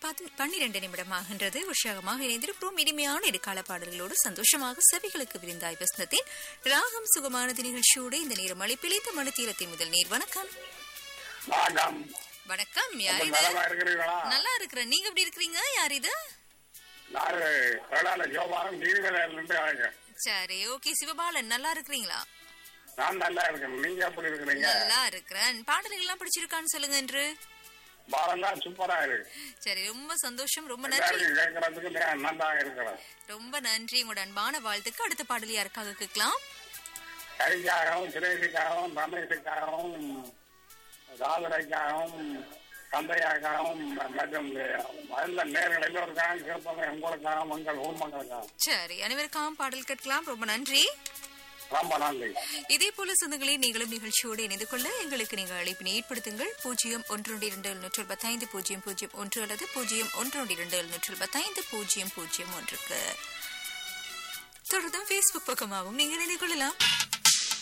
பதி- பன்னிரண்டு நிமிடமாகின்றது உற்சாகமாக இணைந்திருக்கிறோம் இனிமையான இடைக்கால பாடல்களோடு சந்தோஷமாக செவிகளுக்கு விருந்தாய் வசந்தத்தின் ராகம் சுகமானது நிகழ்ச்சியோடு இந்த நேரம் மழை பிழைத்த மனு தீரத்தின் முதல் நீர் வணக்கம் வணக்கம் வணக்கம் யார் ரொம்ப இது நலமா இருக்கிறீங்களா நல்லா இருக்கிறேன் நீங்க எப்படி இருக்கிறீங்க யார் இது நான் வேளாண் ஜோபாரம் டிவியில இருந்து அழைக்கிறேன் சரி ஓகே சிவபாலன் நல்லா இருக்கிறீங்களா நான் நல்லா இருக்கேன் நீங்க எப்படி இருக்கிறீங்க நல்லா இருக்கிறேன் பாடல்கள் எல்லாம் பிடிச்சிருக்கான்னு சொல்லுங்க என்று பாரம் தான் சூப்பரா இருக்கு சரி ரொம்ப சந்தோஷம் ரொம்ப நன்றி எல்லாருக்கும் கேட்கறதுக்கு நான் நல்லா இருக்கிறேன் ரொம்ப நன்றி உங்களோட அன்பான வாழ்த்துக்கு அடுத்த பாடல் யாருக்காக கேட்கலாம் கரிக்காகவும் சுரேஷுக்காகவும் ரமேஷுக்காகவும் ராதுரைக்காகவும் தந்தையாக்காகவும் மற்றும் நல்ல நேர்கள் எல்லோருக்காகவும் சிறப்பாக உங்களுக்காகவும் உங்கள் குடும்பங்களுக்காகவும் சரி அனைவருக்காகவும் பாடல் கேட்கலாம் ரொம்ப நன்றி ரொம்ப நன்றி இதே போல சொந்தங்களே நீங்களும் நிகழ்ச்சியோடு இணைந்து கொள்ள எங்களுக்கு நீங்கள் அழைப்பினை ஏற்படுத்துங்கள் பூஜ்ஜியம் ஒன்று இரண்டு எழுநூற்று பத்தைந்து பூஜ்ஜியம் பூஜ்ஜியம் ஒன்று அல்லது பூஜ்ஜியம் ஒன்று இரண்டு எழுநூற்று பத்தைந்து பூஜ்ஜியம் பூஜ்ஜியம் ஒன்றுக்கு தொடர்ந்தும் ஃபேஸ்புக் பக்கமாகவும் நீங்கள் இணைந்து கொள்ளலாம்